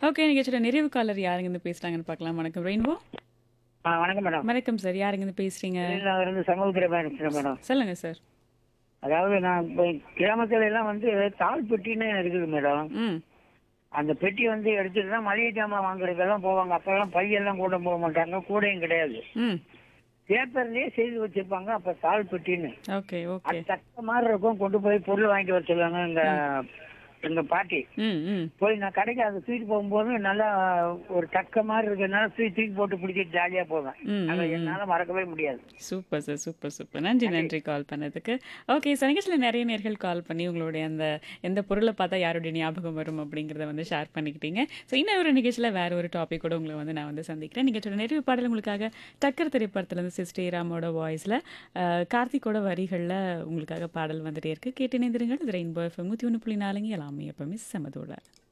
okay நிகழ்ச்சியோட நிறைவு collar யாருங்க இருந்து பேசுறாங்கன்னு பார்க்கலாம் வணக்கம் ரெயின்போ ஆ வணக்கம் மேடம் வணக்கம் சார் யாருங்க இருந்து பேசுறீங்க நான் இருந்து சமூகத்தில் இருக்கிறேன் மேடம் சொல்லுங்க சார் அதாவது நான் இப்போ கிராமத்துல எல்லாம் வந்து தாள் பெட்டின்னு இருக்குது மேடம் ம் அந்த பெட்டி வந்து எடுத்துட்டு தான் மளிகை ஜாமான் வாங்குறதுக்கெல்லாம் போவாங்க அப்பெல்லாம் பையெல்லாம் கூட போக மாட்டாங்க கூடையும் கிடையாது ம் பேப்பர்லயே செய்து வச்சிருப்பாங்க அப்ப தாள் பெட்டின்னு ஓகே ஓகே அது தக்க மாதிரி இருக்கும் கொண்டு போய் பொருள் வாங்கிட்டு வர சொல்லுவாங்க எங்க எங்க பாட்டி ம் ம் போய் நான் கடைக்கு அதை தூக்கிட்டு போகும்போது நல்லா ஒரு தக்க மாதிரி இருக்கிறதுனால தூக்கி தூக்கி போட்டு பிடிச்சிட்டு ஜாலியா போவேன் ம், அதை என்னால மறக்கவே முடியாது சூப்பர் சார் சூப்பர் சூப்பர் நன்றி நன்றி கால் பண்ணதுக்கு ஓகே சார் நிகழ்ச்சியில் நிறைய நேர்கள் கால் பண்ணி உங்களுடைய அந்த எந்த பொருளை பார்த்தா யாருடைய ஞாபகம் வரும் அப்படிங்கிறத வந்து ஷேர் பண்ணிக்கிட்டீங்க ஸோ இன்னும் ஒரு நிகழ்ச்சியில் வேற ஒரு டாபிக் கூட உங்களை வந்து நான் வந்து சந்திக்கிறேன் நிகழ்ச்சியோட நிறைவு பாடல் உங்களுக்காக டக்கர் திரைப்படத்துலேருந்து சிஸ்டர் ராமோட வாய்ஸில் கார்த்திக்கோட வரிகளில் உங்களுக்காக பாடல் வந்துட்டே இருக்கு கேட்டு இணைந்திருங்கள் இது ரெயின்போ எஃப்எம் நூற்றி ஒன்று புள்ளி நாலுங்க எல்லாமே எப்பவுமே செமதோட